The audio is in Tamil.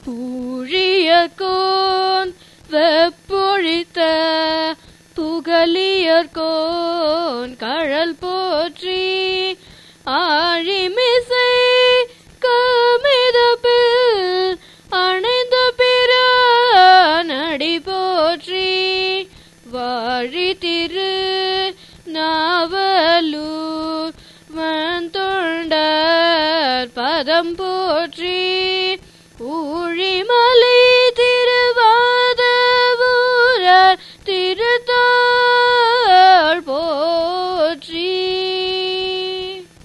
பூழியர்கோன் வெப்பொழித்த புகழியர்கோன் கழல் போற்றி ஆழிமிசை கமிதப்பில் அணைந்த பிற நடி போற்றி வாழி திரு நாவலூர் வந்தொண்டர் பதம் போற்றி